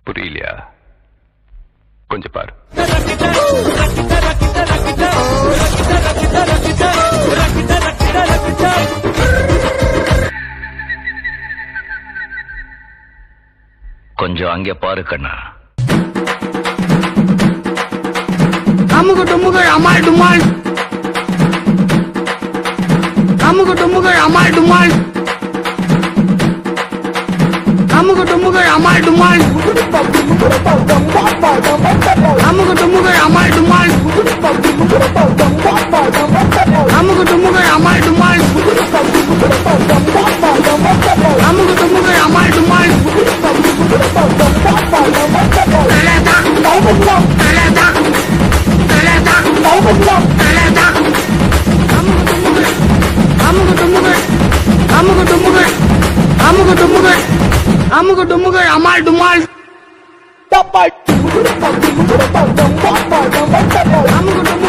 புரியலையா கொஞ்சம் பாரு கொஞ்சம் அங்கே பாரு கண்ணா அமுகு டுமுகள் அமால் டுமால் அமுகு டுமுகள் அமால் டுமால் அமுகு டுமுகள் அமால் டுமால் அமுகு டுமுகள் அமால் டுமால் அமுகு டுமுகள் அமால் டுமால் அமுகு டுமுகள் அமால் டுமால் தலதா தலதா தலதா தலதா அமுகு டுமுகள் அமுகு டுமுகள் அமுகு டுமுகள் அமுகு டுமுகள் அமால் டுமால் அமுகு டுமுகள்